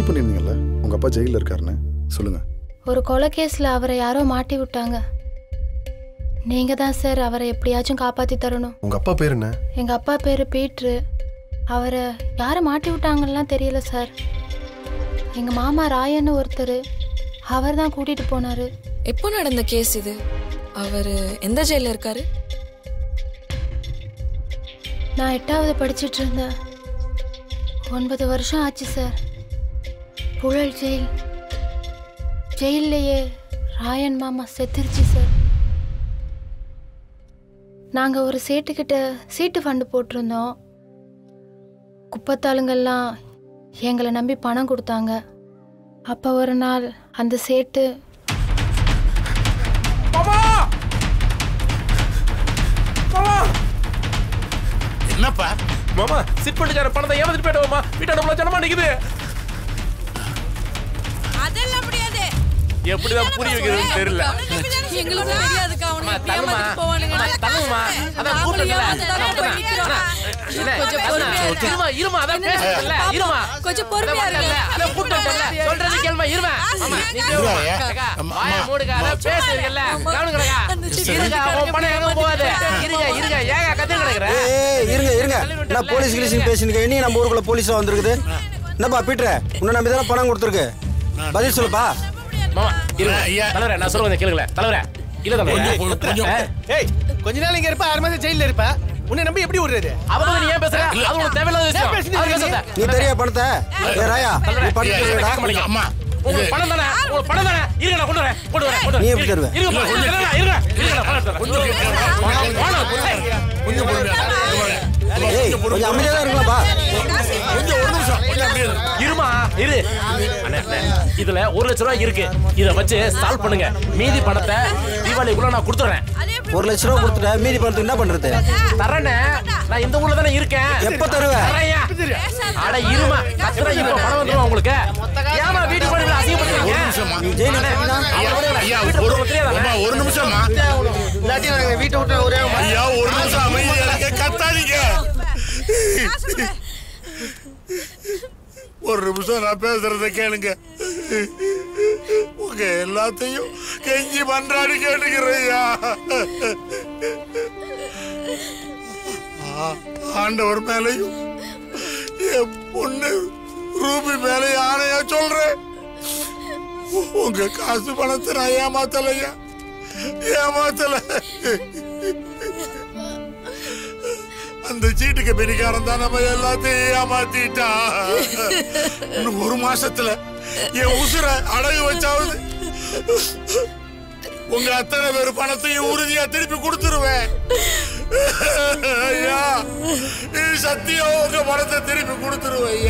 கால் பண்ணியிருந்தீங்கல்ல உங்கள் அப்பா ஜெயிலில் இருக்காருன்னு சொல்லுங்கள் ஒரு கொலை கேஸில் அவரை யாரோ மாட்டி விட்டாங்க நீங்கள் தான் சார் அவரை எப்படியாச்சும் காப்பாற்றி தரணும் உங்க அப்பா பேர் என்ன எங்கள் அப்பா பேர் பீட்ரு அவரை யாரை மாட்டி விட்டாங்கலாம் தெரியல சார் எங்கள் மாமா ராயன்னு ஒருத்தர் அவர் தான் கூட்டிகிட்டு போனார் எப்போ நடந்த கேஸ் இது அவர் எந்த ஜெயில இருக்காரு நான் எட்டாவது படிச்சிட்டு இருந்தேன் ஒன்பது வருஷம் ஆச்சு சார் புழல் ஜெயில் ஜெயில்லையே ராயன் மாமா செத்துருச்சு சார் நாங்கள் ஒரு சேட்டுக்கிட்ட சீட்டு ஃபண்டு போட்டிருந்தோம் குப்பத்தாளுங்கெல்லாம் எங்களை நம்பி பணம் கொடுத்தாங்க அப்போ ஒரு நாள் அந்த சேட்டு என்னப்பா மாமா சிட் பண்ணிக்கார பணத்தை ஏமாத்திட்டு போயிட்டோமா வீட்டை நம்மள ஜனமா நிக்குது அதெல்லாம் முடியாது எப்படிதான் புரிய வைக்கிறதுன்னு தெரியல எங்களுக்கு தெரியாதுக்கா அம்மா, அவனுக்கு தள்ளுமா. ஏமாத்திட்டு போவானுங்க அம்மா, தள்ளுமா. அதான் நாமளும் கூப்பிட்டல. ஏமாத்திட்டு அப்புறம் தான் நிக்கிறோம். இல்ல, கொஞ்சம் அதான், பொறுமையா இருங்க. இருமா, இருமா, அதான் என்ன பேசுறேன்ல, பாப்போம். இருமா. கொஞ்சம் பொறுமையா அதான் இருங்க. வரல, அதான் கூப்பிட்டேன்ல, சொல்றது கேளுமா, இருமா. ஆமா, நீங்க இருடா, இருமா. ஏன்? அக்கா, அம்மா, வாயை அம்மா. மூடுங்க, அதான் பேசுறீங்கல்ல, கவனிக்கலக்கா. அந்த சின்ன இருங்க, வீட்டுக்காரங்க உன் பணம் எங்க போகாது. ஏமாத்திட்டு இருங்க, இருங்க, ஏங்க கத்திட்டு கிடக்குற? ஏய் இருங்க இருங்க நான் போலீஸ் கிலீஸ் பேசினுக்க இனி நம்ம ஊருக்குள்ள போலீஸா வந்திருக்குது என்னப்பா பீட்ரு உன்னை நம்பி தானே பணம் கொடுத்துருக்கு பதில் சொல்லுப்பா மாமா, இருங்க. ஐயா. தலைவரே, நான் சொல்லுவதை கேளுங்களேன். தலைவரே, இல்ல தலைவரே. கொஞ்சம், கொஞ்சம். ஆ, ஏய் கொஞ்ச நாள் இங்க இருப்ப ஆறு மாசம் ஜெயில இருப்ப உன்னை நம்பி எப்படி விடுறது அவங்க நீ ஏன் பேசுற? அது உனக்கு தேவையில்லாத விஷயம். பேசுனீங்க அது நீங்க. பேசாத. நீ தெரிய பணத்தை ஏ ராயா நீ தலைவரே, பண்ணிட்டு இல்ல, அம்மா உங்களுக்கு பணம் தானே உங்களுக்கு பணம் தானே இருங்க நான் கொண்டு வரேன் கொண்டு வரேன் கொண்டு நீ வரேன் எப்படி தருவ? இருங்க இருங்க இருங்க இருங்க இருங்க நான் பணம் எடுத்து வரேன். கொஞ்சம் பணம், பணம், கொஞ்சம் பொறுமையா ஏய் கொஞ்சம் அமைதியா தான் இருக்கலாம்ப்பா கொஞ்சம் ஒரு நிமிஷம் கொஞ்சம் அப்படியே இரு. இருமா இரு அண்ணே, அண்ணே, இதுல ஒரு லட்ச ரூபாய் இருக்கு இத வச்சு சால்வ் பண்ணுங்க மீதி பணத்தை தீபாவளிக்குள்ள நான் கொடுத்துறேன் ஒரு லட்ச ரூபா கொடுத்துட்ட மீதி பணத்துக்கு என்ன பண்றது தரேனே நான் இந்த ஊர்ல தானே இருக்கேன் எப்ப தருவ? தரேன்யா. அட இருமா கத்துற இப்ப பணம் வந்துரும் உங்களுக்கு ஏமா வீட்டுக்கு போய் இவ்வளவு அசிங்கப்படுத்துறீங்க ஒரு நிமிஷமா நீ ஜெயிலுக்கு போனா ஐயா, ஐயா, ஒரு அம்மா, ஒரு நிமிஷமா இல்லாட்டி நாங்க வீட்டை விட்டு ஒரே ஐயா ஒரு நிமிஷம் அமைதியா இருங்க கத்தாதீங்க ஒரு நிமிஷம் நான் பேசுறத கேளுங்க உங்க எல்லாத்தையும் கெஞ்சி பண்றாடி கேட்டுக்கிறையா ஆண்டவர் மேலையும் என் பொண்ணு ரூபி மேலையும் ஆணையா சொல்றேன் உங்க காசு பணத்தை நான் ஏமாத்தலையா ஏமாத்தல அந்த சீட்டுக்கு பெரிகாரம் தான் நம்ம எல்லாத்தையும் ஏமாத்திட்டா இன்னும் ஒரு மாசத்துல என் உசுர அடகு வச்சாவது உங்க அத்தனை பேர் பணத்தையும் உறுதியா திருப்பி கொடுத்துருவேன் ஐயா நீ சத்தியம் உங்க பணத்தை திருப்பி கொடுத்துருவேன்